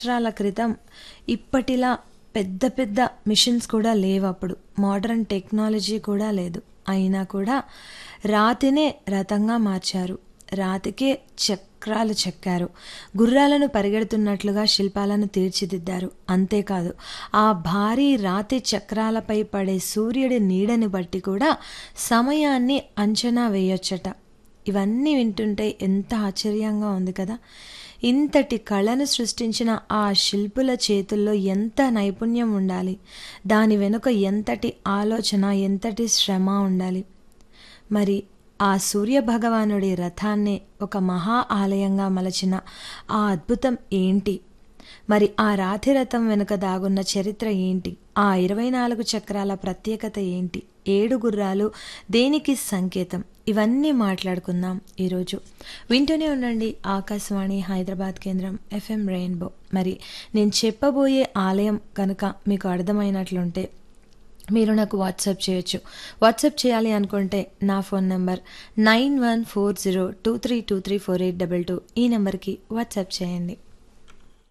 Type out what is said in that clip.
సంవత్సరాల క్రితం ఇప్పటిలా పెద్ద పెద్ద మిషన్స్ కూడా లేవు అప్పుడు మోడర్న్ టెక్నాలజీ కూడా లేదు అయినా కూడా రాతినే రథంగా మార్చారు రాతికే చక్రాలు చెక్కారు గుర్రాలను పరిగెడుతున్నట్లుగా శిల్పాలను తీర్చిదిద్దారు అంతేకాదు ఆ భారీ రాతి చక్రాలపై పడే సూర్యుడి నీడని బట్టి కూడా సమయాన్ని అంచనా వేయొచ్చట ఇవన్నీ వింటుంటే ఎంత ఆశ్చర్యంగా ఉంది కదా ఇంతటి కళను సృష్టించిన ఆ శిల్పుల చేతుల్లో ఎంత నైపుణ్యం ఉండాలి దాని వెనుక ఎంతటి ఆలోచన ఎంతటి శ్రమ ఉండాలి మరి ఆ సూర్య భగవానుడి రథాన్నే ఒక మహా ఆలయంగా మలచిన ఆ అద్భుతం ఏంటి మరి ఆ రాతి రథం వెనుక దాగున్న చరిత్ర ఏంటి ఆ ఇరవై నాలుగు చక్రాల ప్రత్యేకత ఏంటి ఏడు గుర్రాలు దేనికి సంకేతం ఇవన్నీ మాట్లాడుకుందాం ఈరోజు వింటూనే ఉండండి ఆకాశవాణి హైదరాబాద్ కేంద్రం ఎఫ్ఎం రెయిన్బో మరి నేను చెప్పబోయే ఆలయం కనుక మీకు అర్థమైనట్లుంటే మీరు నాకు వాట్సాప్ చేయొచ్చు వాట్సాప్ చేయాలి అనుకుంటే నా phone number nine one four zero two three two three four eight double two ఈ నెంబర్కి వాట్సాప్ చేయండి